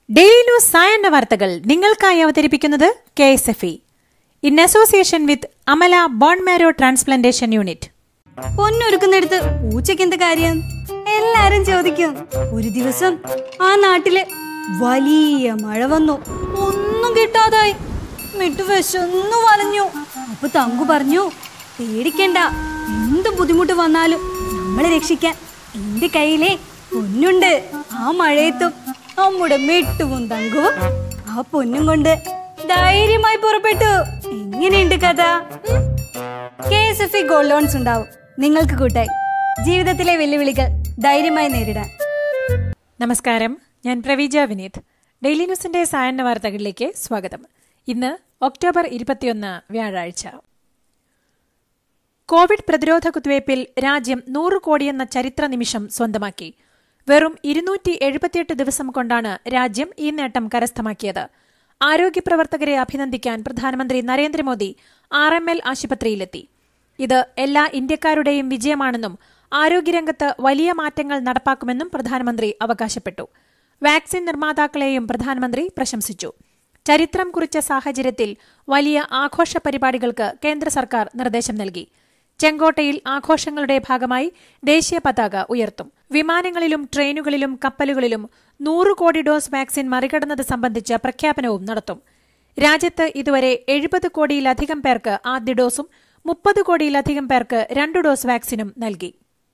daily news സായന്ന വാർത്തകൾ നിങ്ങൾക്കായി അവതരിപ്പിക്കുന്നത് K S F E in association with Amala bone marrow transplantation unit പൊന്നൊരുക്കുന്നിടത്ത് പൂച്ചയ്ക്ക് എന്ത് കാര്യം എല്ലാരും ചോദിക്കും ഒരു ദിവസം ആ നാട്ടില് വലിയ മഴ വന്നു ഒന്നും കിട്ടാതായി മിട്ടു വിശന്നു വലഞ്ഞു അപ്പൊ തങ്കു പറഞ്ഞു പേടിക്കണ്ട എന്ത് ബുദ്ധിമുട്ട് വന്നാലും നമ്മളെ രക്ഷിക്കാൻ എന്റെ കയ്യിലെ പൊന്നുണ്ട് ആ മഴയത്തും നമ്മുടെ മിട്ടുവും തങ്കുവും ആ പൊന്നും കൊണ്ട് ധൈര്യമായി പുറപ്പെട്ടു എങ്ങനെയുണ്ട് കഥ K S F E gold loans ഉണ്ടാവും നിങ്ങൾക്ക് കൂട്ടായി ജീവിതത്തിലെ വെല്ലുവിളികൾ ധൈര്യമായി നേരിടാൻ നമസ്കാരം ഞാൻ പ്രവീജ വിനീത് ഡെയിലി ന്യൂസിന്റെ സായന്ന വാർത്തകളിലേക്ക് സ്വാഗതം ഇന്ന് ഒക്ടോബർ ഇരുപത്തിയൊന്ന് വ്യാഴാഴ്ച കോവിഡ് പ്രതിരോധ കുത്തിവയ്പിൽ രാജ്യം നൂറ് കോടിയെന്ന ചരിത്ര നിമിഷം സ്വന്തമാക്കി വെറും ഇരുന്നൂറ്റി എഴുപത്തിയെട്ട് ദിവസം കൊണ്ടാണ് രാജ്യം ഈ നേട്ടം കരസ്ഥമാക്കിയത് ആരോഗ്യപ്രവർത്തകരെ അഭിനന്ദിക്കാൻ പ്രധാനമന്ത്രി നരേന്ദ്രമോദി ആർ എം എൽ ആശുപത്രിയിലെത്തി ഇത് എല്ലാ ഇന്ത്യക്കാരുടെയും വിജയമാണെന്നും ആരോഗ്യരംഗത്ത് വലിയ മാറ്റങ്ങൾ നടപ്പാക്കുമെന്നും പ്രധാനമന്ത്രി അവകാശപ്പെട്ടു വാക്സിൻ നിർമ്മാതാക്കളെയും പ്രധാനമന്ത്രി പ്രശംസിച്ചു ചരിത്രം കുറിച്ച സാഹചര്യത്തിൽ വലിയ ആഘോഷ പരിപാടികൾക്ക് കേന്ദ്ര സർക്കാർ നിർദ്ദേശം നൽകി ചെങ്കോട്ടയിൽ ആഘോഷങ്ങളുടെ ഭാഗമായി ദേശീയ പതാക ഉയർത്തും വിമാനങ്ങളിലും ട്രെയിനുകളിലും കപ്പലുകളിലും നൂറ് കോടി ഡോസ് വാക്സിൻ മറികടന്നത് സംബന്ധിച്ച പ്രഖ്യാപനവും നടത്തും രാജ്യത്ത് ഇതുവരെ എഴുപത് കോടിയിലധികം പേർക്ക് ആദ്യ ഡോസും മുപ്പത് കോടിയിലധികം പേർക്ക് രണ്ടു ഡോസ് വാക്സിനും നൽകി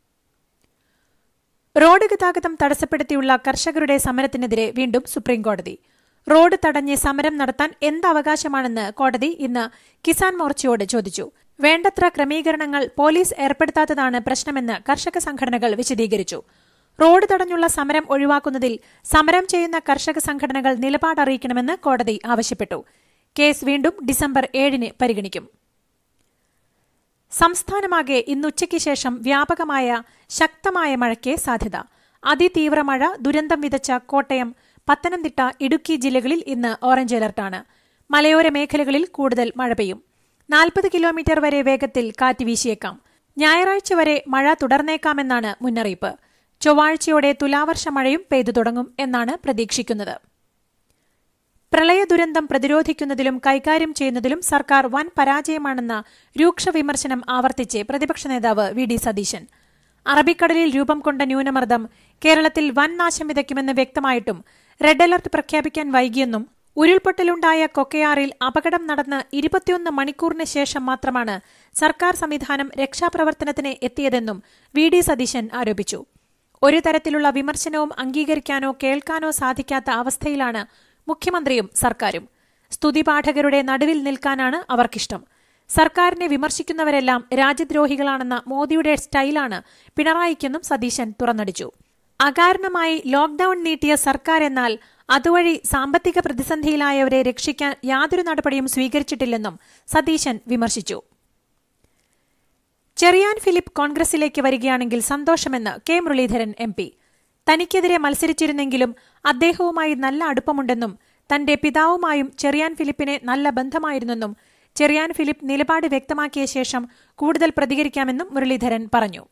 റോഡ് ഗതാഗതം തടസ്സപ്പെടുത്തിയുള്ള കർഷകരുടെ സമരത്തിനെതിരെ വീണ്ടും സുപ്രീംകോടതി റോഡ് തടഞ്ഞ് സമരം നടത്താൻ എന്ത് അവകാശമാണെന്ന് കോടതി ഇന്ന് കിസാൻ മോർച്ചയോട് ചോദിച്ചു വേണ്ടത്ര ക്രമീകരണങ്ങൾ പോലീസ് ഏർപ്പെടുത്താത്തതാണ് പ്രശ്നമെന്ന് കർഷക സംഘടനകൾ വിശദീകരിച്ചു റോഡ് തടഞ്ഞുള്ള സമരം ഒഴിവാക്കുന്നതിൽ സമരം ചെയ്യുന്ന കർഷക സംഘടനകൾ നിലപാടറിയിക്കണമെന്ന് കോടതി ആവശ്യപ്പെട്ടു കേസ് വീണ്ടും ഡിസംബർ ഏഴിന് പരിഗണിക്കും സംസ്ഥാനമാകെ ഇന്നുച്ചയ്ക്ക് ശേഷം വ്യാപകമായ ശക്തമായ മഴയ്ക്ക് സാധ്യത അതിതീവ്ര മഴ ദുരന്തം വിതച്ച കോട്ടയം പത്തനംതിട്ട ഇടുക്കി ജില്ലകളിൽ ഇന്ന് ഓറഞ്ച് അലർട്ടാണ് മലയോര മേഖലകളിൽ കൂടുതൽ മഴ പെയ്യും നാൽപ്പത് കിലോമീറ്റർ വരെ വേഗത്തിൽ കാറ്റ് വീശിയേക്കാം ഞായറാഴ്ച വരെ മഴ തുടർന്നേക്കാമെന്നാണ് മുന്നറിയിപ്പ് ചൊവ്വാഴ്ചയോടെ തുലാവർഷ മഴയും പെയ്തു തുടങ്ങും എന്നാണ് പ്രതീക്ഷിക്കുന്നത് പ്രളയ ദുരന്തം പ്രതിരോധിക്കുന്നതിലും കൈകാര്യം ചെയ്യുന്നതിലും സർക്കാർ വൻ പരാജയമാണെന്ന രൂക്ഷ വിമർശനം ആവർത്തിച്ച് പ്രതിപക്ഷ നേതാവ് വി ഡി സതീശൻ അറബിക്കടലിൽ രൂപം കൊണ്ട ന്യൂനമർദ്ദം കേരളത്തിൽ വൻ നാശം വിതയ്ക്കുമെന്ന് വ്യക്തമായിട്ടും റെഡ് അലർട്ട് പ്രഖ്യാപിക്കാൻ വൈകിയെന്നും ഉരുൾപൊട്ടലുണ്ടായ കൊക്കയാറിൽ അപകടം നടന്ന് ഇരുപത്തിയൊന്ന് മണിക്കൂറിന് ശേഷം മാത്രമാണ് സർക്കാർ സംവിധാനം രക്ഷാപ്രവർത്തനത്തിന് എത്തിയതെന്നും വി ഡി സതീശൻ ആരോപിച്ചു ഒരു തരത്തിലുള്ള വിമർശനവും അംഗീകരിക്കാനോ കേൾക്കാനോ സാധിക്കാത്ത അവസ്ഥയിലാണ് മുഖ്യമന്ത്രിയും സർക്കാരും സ്തുതിപാഠകരുടെ നടുവിൽ നിൽക്കാനാണ് അവർക്കിഷ്ടം സർക്കാരിനെ വിമർശിക്കുന്നവരെല്ലാം രാജ്യദ്രോഹികളാണെന്ന മോദിയുടെ സ്റ്റൈലാണ് പിണറായിക്കെന്നും സതീശൻ തുറന്നടിച്ചു അകാരണമായി ലോക്ഡൌൺ നീട്ടിയ സർക്കാർ എന്നാൽ അതുവഴി സാമ്പത്തിക പ്രതിസന്ധിയിലായവരെ രക്ഷിക്കാൻ യാതൊരു നടപടിയും സ്വീകരിച്ചിട്ടില്ലെന്നും സതീശൻ വിമർശിച്ചു ചെറിയാൻ ഫിലിപ്പ് കോൺഗ്രസിലേക്ക് വരികയാണെങ്കിൽ സന്തോഷമെന്ന് കെ മുരളീധരൻ എം പി തനിക്കെതിരെ മത്സരിച്ചിരുന്നെങ്കിലും അദ്ദേഹവുമായി നല്ല അടുപ്പമുണ്ടെന്നും തന്റെ പിതാവുമായും ചെറിയാൻ ഫിലിപ്പിനെ നല്ല ബന്ധമായിരുന്നെന്നും ചെറിയാൻ ഫിലിപ്പ് നിലപാട് വ്യക്തമാക്കിയ ശേഷം കൂടുതൽ പ്രതികരിക്കാമെന്നും മുരളീധരൻ പറഞ്ഞു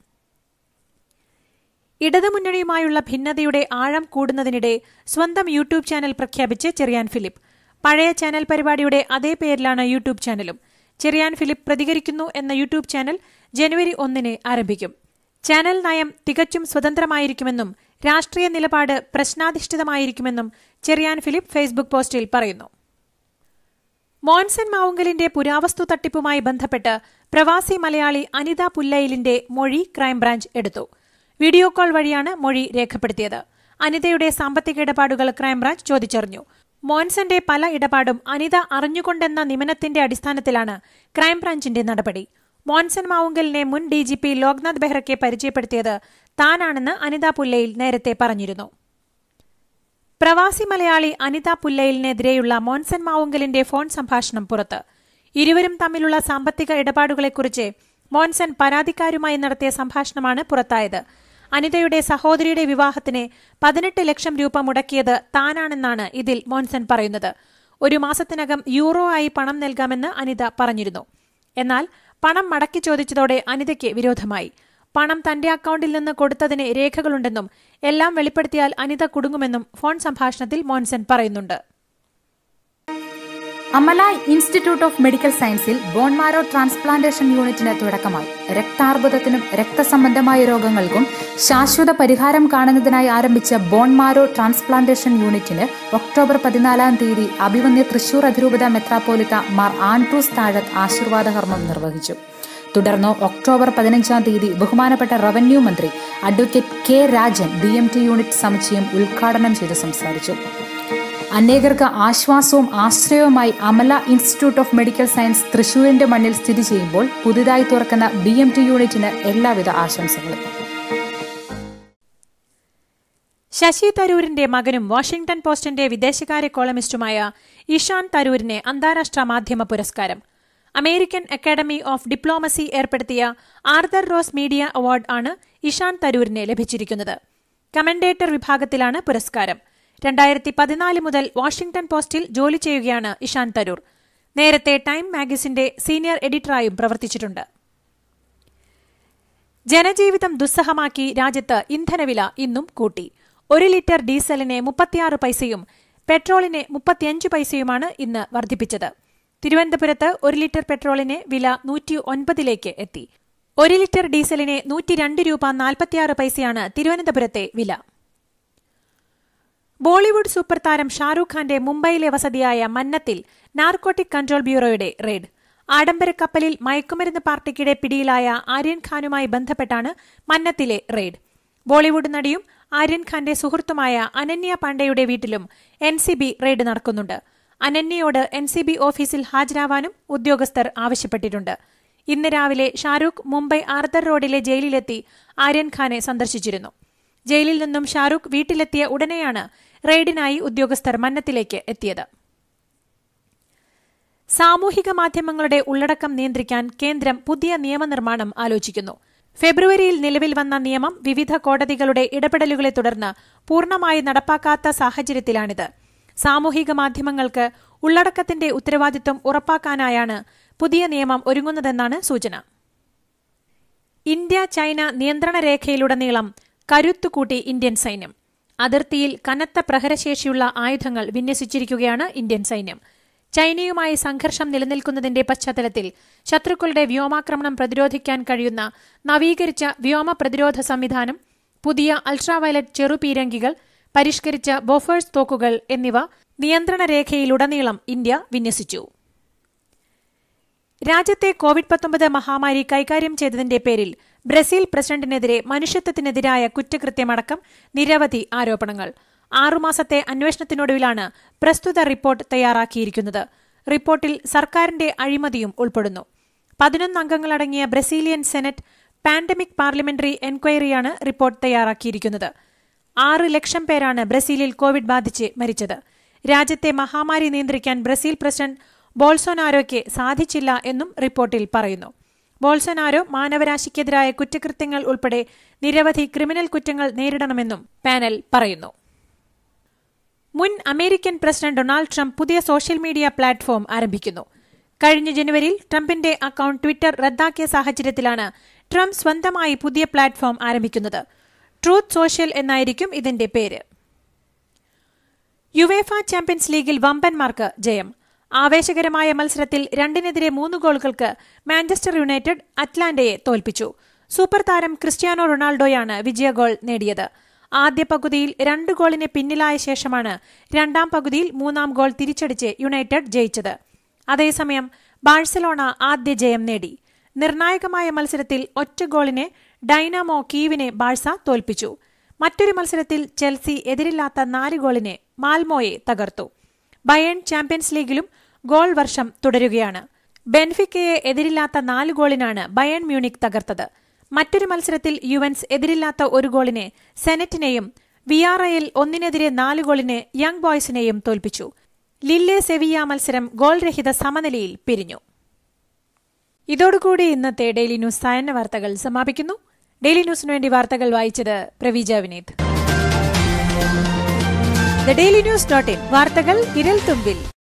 ഇടതുമുന്നണിയുമായുള്ള ഭിന്നതയുടെ ആഴം കൂടുന്നതിനിടെ സ്വന്തം യൂട്യൂബ് ചാനൽ പ്രഖ്യാപിച്ച് ചെറിയാൻ ഫിലിപ്പ് പഴയ ചാനൽ പരിപാടിയുടെ അതേ പേരിലാണ് യൂട്യൂബ് ചാനലും ചെറിയാൻ ഫിലിപ്പ് പ്രതികരിക്കുന്നു എന്ന യൂട്യൂബ് ചാനൽ ജനുവരി ഒന്നിന് ആരംഭിക്കും ചാനൽ നയം തികച്ചും സ്വതന്ത്രമായിരിക്കുമെന്നും രാഷ്ട്രീയ നിലപാട് പ്രശ്നാധിഷ്ഠിതമായിരിക്കുമെന്നും ചെറിയാൻ ഫിലിപ്പ് ഫേസ്ബുക്ക് പോസ്റ്റിൽ പറയുന്നു മോൻസൺ മാവുങ്കലിന്റെ പുരാവസ്തു തട്ടിപ്പുമായി ബന്ധപ്പെട്ട് പ്രവാസി മലയാളി അനിത പുല്ലയിലിന്റെ മൊഴി ക്രൈംബ്രാഞ്ച് എടുത്തു വീഡിയോ കോൾ വഴിയാണ് മൊഴി രേഖപ്പെടുത്തിയത് അനിതയുടെ സാമ്പത്തിക ഇടപാടുകൾ ക്രൈംബ്രാഞ്ച് ചോദിച്ചറിഞ്ഞു മോൻസന്റെ പല ഇടപാടും അനിത അറിഞ്ഞുകൊണ്ടെന്ന നിമനത്തിന്റെ അടിസ്ഥാനത്തിലാണ് ക്രൈംബ്രാഞ്ചിന്റെ നടപടി മോൻസൺ മാവുങ്കലിനെ മുൻ ഡിജിപി ലോക്നാഥ് ബെഹ്റയ്ക്ക് പരിചയപ്പെടുത്തിയത് താനാണെന്ന് അനിത പുല്ലയിൽ നേരത്തെ പറഞ്ഞിരുന്നു പ്രവാസി മലയാളി അനിത പുല്ലയിലിനെതിരെയുള്ള മോൻസൺ മാവുങ്കലിന്റെ ഫോൺ സംഭാഷണം പുറത്ത് ഇരുവരും തമ്മിലുള്ള സാമ്പത്തിക ഇടപാടുകളെക്കുറിച്ച് മോൻസൺ പരാതിക്കാരുമായി നടത്തിയ സംഭാഷണമാണ് പുറത്തായത് അനിതയുടെ സഹോദരിയുടെ വിവാഹത്തിന് പതിനെട്ട് ലക്ഷം രൂപ മുടക്കിയത് താനാണെന്നാണ് ഇതിൽ മോൻസൺ പറയുന്നത് ഒരു മാസത്തിനകം യൂറോ ആയി പണം നൽകാമെന്ന് അനിത പറഞ്ഞിരുന്നു എന്നാൽ പണം മടക്കി ചോദിച്ചതോടെ അനിതയ്ക്ക് വിരോധമായി പണം തന്റെ അക്കൌണ്ടിൽ നിന്ന് കൊടുത്തതിന് രേഖകളുണ്ടെന്നും എല്ലാം വെളിപ്പെടുത്തിയാൽ അനിത കുടുങ്ങുമെന്നും ഫോൺ സംഭാഷണത്തിൽ മോൻസൻ പറയുന്നുണ്ട് അമല ഇൻസ്റ്റിറ്റ്യൂട്ട് ഓഫ് മെഡിക്കൽ സയൻസിൽ ബോൺമാരോ ട്രാൻസ്പ്ലാന്റേഷൻ യൂണിറ്റിന് തുടക്കമായി രക്താർബുദത്തിനും രക്തസംബന്ധമായ രോഗങ്ങൾക്കും ശാശ്വത പരിഹാരം കാണുന്നതിനായി ആരംഭിച്ച ബോൺമാരോ ട്രാൻസ്പ്ലാന്റേഷൻ യൂണിറ്റിന് ഒക്ടോബർ പതിനാലാം തീയതി അഭിമന്യ തൃശൂർ അതിരൂപത മെത്രാപ്പോലിത്ത മാർ ആൻഡ്രൂസ് താഴത്ത് ആശീർവാദ കർമ്മം നിർവഹിച്ചു തുടർന്ന് ഒക്ടോബർ പതിനഞ്ചാം തീയതി ബഹുമാനപ്പെട്ട റവന്യൂ മന്ത്രി advocate K Rajan B M T unit സമുച്ചയം ഉദ്ഘാടനം ചെയ്ത് സംസാരിച്ചു അനേകർക്ക് ആശ്വാസവും ആശ്രയവുമായി Amala institute of medical science തൃശൂരിന്റെ മണ്ണിൽ സ്ഥിതി ചെയ്യുമ്പോൾ പുതുതായി തുറക്കുന്ന ബി എം ടി യൂണിറ്റിന് എല്ലാവിധ ആശംസകളും ശശി തരൂരിന്റെ മകനും വാഷിംഗ്ടൺ പോസ്റ്റിന്റെ വിദേശകാര്യ കോളമിസ്റ്റുമായ ഇഷാൻ തരൂരിനെ അന്താരാഷ്ട്ര മാധ്യമ പുരസ്കാരം അമേരിക്കൻ അക്കാദമി ഓഫ് ഡിപ്ലോമസി ഏർപ്പെടുത്തിയ ആർദർ റോസ് മീഡിയ അവാർഡ് ആണ് ഇഷാൻ തരൂരിന് ലഭിച്ചിരിക്കുന്നത് കമന്റേറ്റർ വിഭാഗത്തിലാണ് പുരസ്കാരം രണ്ടായിരത്തി പതിനാല് മുതൽ വാഷിംഗ്ടൺ പോസ്റ്റിൽ ജോലി ചെയ്യുകയാണ് ഇഷാൻ തരൂർ നേരത്തെ ടൈം മാഗസിന്റെ സീനിയർ എഡിറ്ററായും പ്രവർത്തിച്ചിട്ടുണ്ട് ജനജീവിതം ദുസ്സഹമാക്കി രാജ്യത്ത് ഇന്ധനവില ഇന്നും കൂട്ടി ഒരു ലിറ്റർ ഡീസലിന് മുപ്പത്തിയാറ് പൈസയും പെട്രോളിന് മുപ്പത്തിയഞ്ച് പൈസയുമാണ് ഇന്ന് വർദ്ധിപ്പിച്ചത് തിരുവനന്തപുരത്ത് ഒരു ലിറ്റർ പെട്രോളിന് വില നൂറ്റി ഒൻപതിലേക്ക് എത്തി ഒരു ലിറ്റർ ഡീസലിന് നൂറ്റി രണ്ട് രൂപ നാൽപ്പത്തിയാറ് പൈസയാണ് തിരുവനന്തപുരത്തെ വില ബോളിവുഡ് സൂപ്പർ താരം ഷാരൂഖ് ഖാന്റെ മുംബൈയിലെ വസതിയായ മന്നത്തിൽ നാർക്കോട്ടിക് കൺട്രോൾ ബ്യൂറോയുടെ റെയ്ഡ് ആഡംബര കപ്പലിൽ മയക്കുമരുന്ന് പാർട്ടിക്കിടെ പിടിയിലായ ആര്യൻ ഖാനുമായി ബന്ധപ്പെട്ടാണ് മന്നത്തിലെ റെയ്ഡ് ബോളിവുഡ് നടിയും ആര്യൻ ഖാന്റെ സുഹൃത്തുമായ അനന്യ പാണ്ഡെയുടെ വീട്ടിലും എൻ സി ബി റെയ്ഡ് നടക്കുന്നുണ്ട് അനന്യയോട് എൻ സി ബി ഓഫീസിൽ ഹാജരാവാനും ഉദ്യോഗസ്ഥർ ആവശ്യപ്പെട്ടിട്ടുണ്ട് ഇന്ന് രാവിലെ ഷാരൂഖ് മുംബൈ ആർദർ റോഡിലെ ജയിലിലെത്തി ആര്യൻ ഖാനെ സന്ദർശിച്ചിരുന്നു ജയിലിൽ നിന്നും ഷാരൂഖ് വീട്ടിലെത്തിയ ഉടനെയാണ് റെയ്ഡിനായി ഉദ്യോഗസ്ഥർ മന്നത്തിലേക്ക് എത്തിയത് സാമൂഹിക മാധ്യമങ്ങളുടെ ഉള്ളടക്കം നിയന്ത്രിക്കാൻ കേന്ദ്രം പുതിയ നിയമനിർമ്മാണം ആലോചിക്കുന്നു ഫെബ്രുവരിയിൽ നിലവിൽ വന്ന നിയമം വിവിധ കോടതികളുടെ ഇടപെടലുകളെ തുടർന്ന് പൂർണ്ണമായി നടപ്പാക്കാത്ത സാഹചര്യത്തിലാണിത് സാമൂഹിക മാധ്യമങ്ങൾക്ക് ഉള്ളടക്കത്തിന്റെ ഉത്തരവാദിത്വം ഉറപ്പാക്കാനായാണ് പുതിയ നിയമം ഒരുങ്ങുന്നതെന്നാണ് സൂചന ഇന്ത്യ ചൈന നിയന്ത്രണ രേഖയിലുടനീളം കരുത്തുകൂട്ടി ഇന്ത്യൻ സൈന്യം അതിർത്തിയിൽ കനത്ത പ്രഹരശേഷിയുള്ള ആയുധങ്ങൾ വിന്യസിച്ചിരിക്കുകയാണ് ഇന്ത്യൻ സൈന്യം ചൈനയുമായി സംഘർഷം നിലനിൽക്കുന്നതിന്റെ പശ്ചാത്തലത്തിൽ ശത്രുക്കളുടെ വ്യോമാക്രമണം പ്രതിരോധിക്കാൻ കഴിയുന്ന നവീകരിച്ച വ്യോമ പ്രതിരോധ സംവിധാനം പുതിയ അൾട്രാവയലറ്റ് ചെറുപീരങ്കികൾ പരിഷ്കരിച്ച ബോഫേഴ്സ് തോക്കുകൾ എന്നിവ നിയന്ത്രണ രേഖയിലുടനീളം ഇന്ത്യ വിന്യസിച്ചു രാജ്യത്തെ കോവിഡ് പത്തൊമ്പത് മഹാമാരി കൈകാര്യം ചെയ്തതിന്റെ പേരിൽ ബ്രസീൽ പ്രസിഡന്റിനെതിരെ മനുഷ്യത്വത്തിനെതിരായ കുറ്റകൃത്യമടക്കം നിരവധി ആരോപണങ്ങൾ ആറുമാസത്തെ അന്വേഷണത്തിനൊടുവിലാണ് പ്രസ്തുത റിപ്പോർട്ട് തയ്യാറാക്കിയിരിക്കുന്നത് റിപ്പോർട്ടിൽ സർക്കാരിന്റെ അഴിമതിയും ഉൾപ്പെടുന്നു പതിനൊന്ന് അംഗങ്ങളടങ്ങിയ ബ്രസീലിയൻ സെനറ്റ് പാൻഡമിക് പാർലമെന്ററി എൻക്വയറിയാണ് റിപ്പോർട്ട് തയ്യാറാക്കിയിരിക്കുന്നത് ആറ് ലക്ഷം പേരാണ് ബ്രസീലിൽ കോവിഡ് ബാധിച്ച് മരിച്ചത് രാജ്യത്തെ മഹാമാരി നിയന്ത്രിക്കാൻ ബ്രസീൽ പ്രസിഡന്റ് ബോൾസോനാരോയ്ക്ക് സാധിച്ചില്ല എന്നും റിപ്പോർട്ടിൽ പറയുന്നു ബോൾസോനാരോ മാനവരാശിക്കെതിരായ കുറ്റകൃത്യങ്ങൾ ഉൾപ്പെടെ നിരവധി ക്രിമിനൽ കുറ്റങ്ങൾ നേരിടണമെന്നും പാനൽ പറയുന്നു മുൻ അമേരിക്കൻ പ്രസിഡന്റ് ഡൊണാൾഡ് ട്രംപ് പുതിയ സോഷ്യൽ മീഡിയ പ്ലാറ്റ്ഫോം ആരംഭിക്കുന്നു കഴിഞ്ഞ ജനുവരിയിൽ ട്രംപിന്റെ അക്കൌണ്ട് ട്വിറ്റർ റദ്ദാക്കിയ സാഹചര്യത്തിലാണ് ട്രംപ് സ്വന്തമായി പുതിയ പ്ലാറ്റ്ഫോം ആരംഭിക്കുന്നത് ട്രൂത്ത് സോഷ്യൽ എന്നായിരിക്കും ഇതിന്റെ പേര് യുവേഫ ചാമ്പ്യൻസ് ലീഗിൽ വമ്പന്മാർക്ക് ജയം ആവേശകരമായ മത്സരത്തിൽ രണ്ടിനെതിരെ മൂന്ന് ഗോളുകൾക്ക് മാഞ്ചസ്റ്റർ യുണൈറ്റഡ് അറ്റ്ലാന്റയെ തോൽപ്പിച്ചു സൂപ്പർ താരം ക്രിസ്ത്യാനോ റൊണാൾഡോയാണ് വിജയ ഗോൾ നേടിയത് ആദ്യ പകുതിയിൽ രണ്ട് ഗോളിന് പിന്നിലായ ശേഷമാണ് രണ്ടാം പകുതിയിൽ മൂന്നാം ഗോൾ തിരിച്ചടിച്ച് യുണൈറ്റഡ് ജയിച്ചത് അതേസമയം ബാഴ്സലോണ ആദ്യ ജയം നേടി നിർണായകമായ മത്സരത്തിൽ ഒറ്റ ഗോളിന് ഡൈനാമോ കീവിനെ ബാഴ്സ തോൽപ്പിച്ചു മറ്റൊരു മത്സരത്തിൽ ചെൽസി എതിരില്ലാത്ത നാല് ഗോളിന് മാൽമോയെ തകർത്തു ബയൺ ചാമ്പ്യൻസ് ലീഗിലും ഗോൾ വർഷം തുടരുകയാണ് ബെൻഫിക്കയെ എതിരില്ലാത്ത നാല് ഗോളിനാണ് ബയൺ മ്യൂണിക് തകർത്തത് മറ്റൊരു മത്സരത്തിൽ യുവൻസ് എതിരില്ലാത്ത ഒരു ഗോളിന് സെനറ്റിനെയും വിആർഐയിൽ ഒന്നിനെതിരെ നാല് ഗോളിന് യങ് ബോയ്സിനെയും തോൽപ്പിച്ചു ലില്ലെ സെവിയ മത്സരം ഗോൾ രഹിത സമനിലയിൽ പിരിഞ്ഞു ഇതോടുകൂടി ഇന്നത്തെ ഡെയിലി ന്യൂസ് സായന്ന വാർത്തകൾ സമാപിക്കുന്നു ഡെയിലി ന്യൂസിനു വേണ്ടി വാർത്തകൾ വായിച്ചത് Praveeja Vineeth the daily news dot in വാർത്തകൾ വിരൽ തുമ്പിൽ